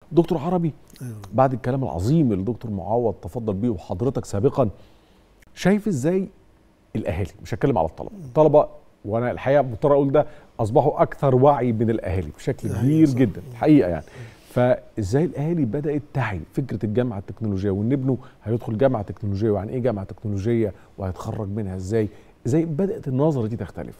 دكتور عربي أيوة. بعد الكلام العظيم اللي الدكتور معوض تفضل بيه وحضرتك سابقا شايف ازاي الاهالي مش هتكلم على الطلبه الطلبه وانا الحقيقه مضطر اقول ده اصبحوا اكثر وعي من الاهالي بشكل ده كبير حقيقة صح. جدا الحقيقه يعني فازاي الاهالي بدات تعي فكره الجامعه التكنولوجيه وان ابنه هيدخل جامعه تكنولوجيه وعن ايه جامعه تكنولوجيه وهيتخرج منها ازاي ازاي بدات النظره دي تختلف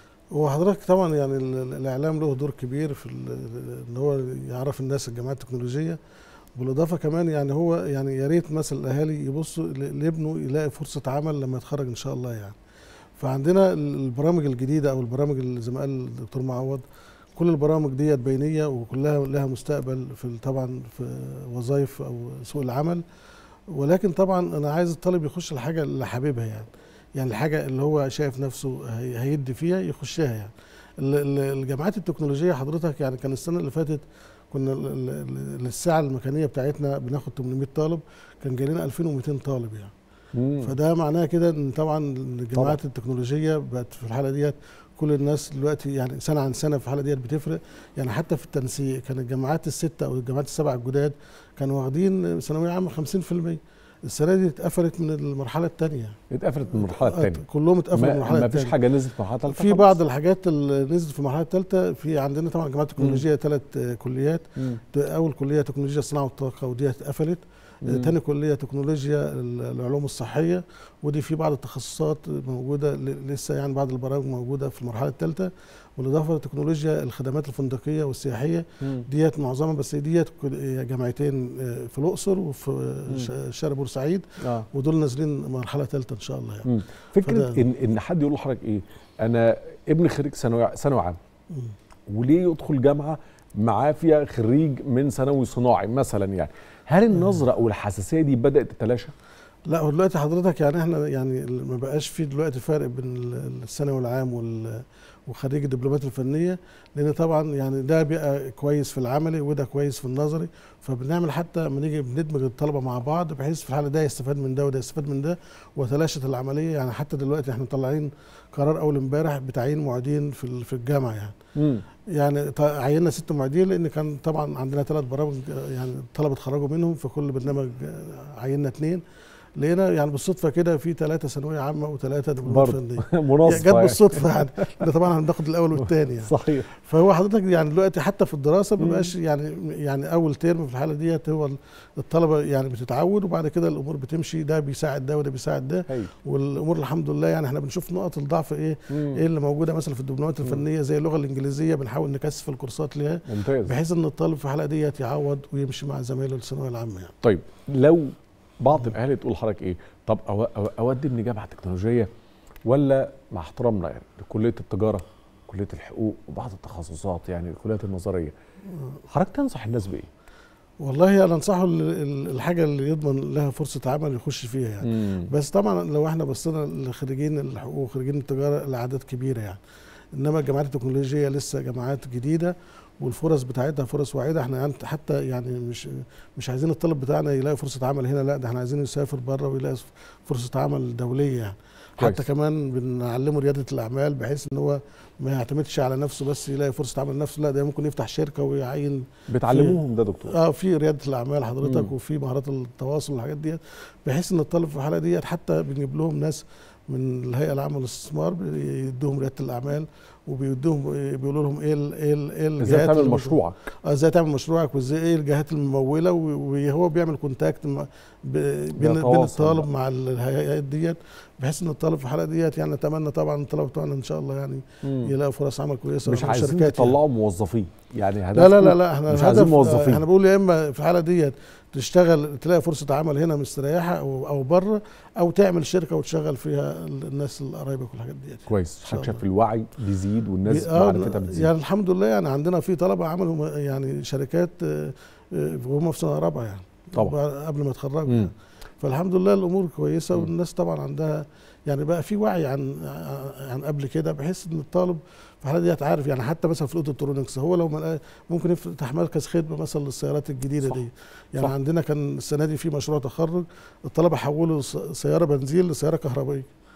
هو حضرتك طبعا يعني ال- ال- الاعلام له دور كبير في ال- ان هو يعرف الناس الجامعات التكنولوجيه بالاضافه كمان يعني هو يعني يا ريت مثلا الاهالي يبصوا ل- لابنه يلاقي فرصه عمل لما يتخرج ان شاء الله يعني فعندنا ال- البرامج الجديده او البرامج اللي زي ما قال الدكتور معوض كل البرامج ديت بينيه وكلها لها مستقبل في ال- طبعا في وظائف او سوق العمل ولكن طبعا انا عايز الطالب يخش الحاجه اللي حاببها يعني يعني الحاجه اللي هو شايف نفسه هي- هيدي فيها يخشها يعني ال- ال- الجامعات التكنولوجيه حضرتك يعني كان السنه اللي فاتت كنا ال- ال- ال- الساعه المكانيه بتاعتنا بناخد 800 طالب كان جالنا 2200 طالب يعني مم. فده معناه كده ان طبعا الجامعات التكنولوجيه بقت في الحاله ديت كل الناس دلوقتي يعني سنه عن سنه في الحاله ديت بتفرق يعني حتى في التنسيق كان الجامعات السته او الجامعات السبعه الجداد كانوا واخدين ثانويه عامه 50% السنه دي اتقفلت من المرحله الثانيه اتقفلت من المرحله الثانيه كلهم اتقفلوا من المرحله ما فيش الثانيه حاجه نزلت في المرحله الثالثه في بعض الحاجات اللي نزلت في المرحله الثالثه في عندنا طبعا الجامعات التكنولوجيه ثلاث كليات اول كليه تكنولوجيا الصناعه والطاقه ودي اتقفلت مم. تاني كليه تكنولوجيا ال- العلوم الصحيه ودي في بعض التخصصات موجوده ل- لسه يعني بعض البرامج موجوده في المرحله الثالثه بالاضافه لتكنولوجيا الخدمات الفندقيه والسياحيه مم. ديت معظمها بس ديت كل- جامعتين آه، في الاقصر وفي ش- شرق بورسعيد اه ودول نازلين مرحله ثالثه ان شاء الله يعني مم. فكره فده- ان ان حد يقول لحضرتك ايه انا ابني خريج ثانوي ثانوي عام مم. وليه يدخل جامعه معاه فيها خريج من ثانوي صناعي مثلا يعني هل النظره او الحساسيه دي بدات تتلاشى؟ لا هو دلوقتي حضرتك يعني احنا يعني ما بقاش في دلوقتي فرق بين ال- الثانوي العام وال وخريج الدبلومات الفنيه لان طبعا يعني ده بيبقى كويس في العملي وده كويس في النظري فبنعمل حتى لما نيجي بندمج الطلبه مع بعض بحيث في الحاله ده يستفاد من ده وده يستفاد من ده وتلاشت العمليه يعني حتى دلوقتي احنا مطلعين قرار اول امبارح بتعيين معيدين في ال- في الجامعه يعني مم. يعني ط- عيننا ست معيدين لان كان طبعا عندنا ثلاث برامج آه، يعني الطلبه اتخرجوا منهم في كل برنامج آه، عيننا اثنين لقينا يعني بالصدفه كده في ثلاثه ثانويه عامه وثلاثه دبلومات برضه. فنيه يعني مناصفه جت يعني. بالصدفه يعني احنا طبعا هناخد الاول والثاني يعني صحيح فهو حضرتك يعني دلوقتي حتى في الدراسه ما مم. بقاش يعني يعني اول ترم في الحاله ديت هو الطلبه يعني بتتعود وبعد كده الامور بتمشي ده بيساعد ده وده بيساعد ده هي. والامور الحمد لله يعني احنا بنشوف نقط الضعف ايه مم. ايه اللي موجوده مثلا في الدبلومات الفنيه زي اللغه الانجليزيه بنحاول نكثف الكورسات ليها ممتاز بحيث ان الطالب في الحلقه ديت يعوض ويمشي مع زمايله الثانويه العامه يعني طيب لو بعض الاهالي تقول لحضرتك ايه طب أو أو اودي ابني جامعه تكنولوجيه ولا مع احترامنا يعني لكليه التجاره كليه الحقوق وبعض التخصصات يعني الكليات النظريه حضرتك تنصح الناس بايه؟ والله انا انصحه ال- ال- الحاجه اللي يضمن لها فرصه عمل يخش فيها يعني مم. بس طبعا لو احنا بصينا لخريجين الحقوق وخريجين التجاره الاعداد كبيره يعني انما الجامعات التكنولوجيه لسه جامعات جديده والفرص بتاعتها فرص واعده احنا يعني حتى يعني مش مش عايزين الطالب بتاعنا يلاقي فرصه عمل هنا لا ده احنا عايزينه يسافر بره ويلاقي فرصه عمل دوليه يعني كويس. حتى كمان بنعلمه رياده الاعمال بحيث ان هو ما يعتمدش على نفسه بس يلاقي فرصه عمل نفسه لا ده ممكن يفتح شركه ويعين بتعلموهم ده دكتور اه في رياده الاعمال حضرتك مم. وفي مهارات التواصل والحاجات ديت بحيث ان الطالب في الحاله ديت حتى بنجيب لهم ناس من الهيئه العامه للاستثمار بيدوهم رياده الاعمال وبيدوهم بيقولوا لهم ايه ال ايه ال ايه ازاي الجهات تعمل اللي- مشروعك اه ازاي تعمل مشروعك وازاي ايه الجهات المموله و- وهو بيعمل كونتاكت مع ب- بين بين بيتواصل الطالب بقى. مع الهيئات ديت بحيث ان الطالب في الحلقه ديت يعني نتمنى طبعا الطلبه بتوعنا ان شاء الله يعني مم. يلاقوا فرص عمل كويسه مش مع عايزين الشركات يعني. تطلعوا موظفين يعني لا لا لا هدفكم لا احنا مش الهدف- عايزين موظفين. احنا بقول يا اما في الحاله ديت تشتغل تلاقي فرصه عمل هنا مستريحه او او بره او تعمل شركه وتشغل فيها الناس اللي قرايبك والحاجات ديت كويس شاء حضرتك شايف الله. الوعي بيزيد والناس آه، معرفتها بتزيد يعني الحمد لله يعني عندنا في طلبه عملوا م- يعني شركات آه، آه، وهم في سنه رابعه يعني طبعا. قبل ما يتخرجوا مم. يعني. فالحمد لله الامور كويسه مم. والناس طبعا عندها يعني بقى في وعي عن عن قبل كده بحيث ان الطالب في الحاله ديت عارف يعني حتى مثلا في الاوتوترونكس هو لو ما لقى- ممكن يفتح مركز خدمه مثلا للسيارات الجديده صح. دي يعني صح. عندنا كان السنه دي في مشروع تخرج الطلبه حولوا س- سياره بنزين لسياره كهربائيه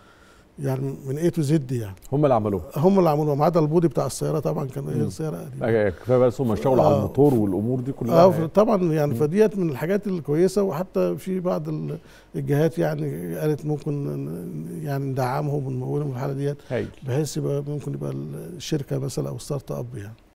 يعني من اي تو زد يعني هم اللي عملوها هم اللي عملوها ما عدا البودي بتاع السياره طبعا كان هي مم. السياره قديمه آه، كفايه بس هم اشتغلوا على آه. الموتور والامور دي كلها اه يعني. ف- طبعا يعني مم. فديت من الحاجات الكويسه وحتى في بعض ال- الجهات يعني قالت ممكن ن- يعني ندعمهم ونمولهم في الحاله ديت هايل بحيث يبقى ممكن يبقى الشركه مثلا او ستارت اب يعني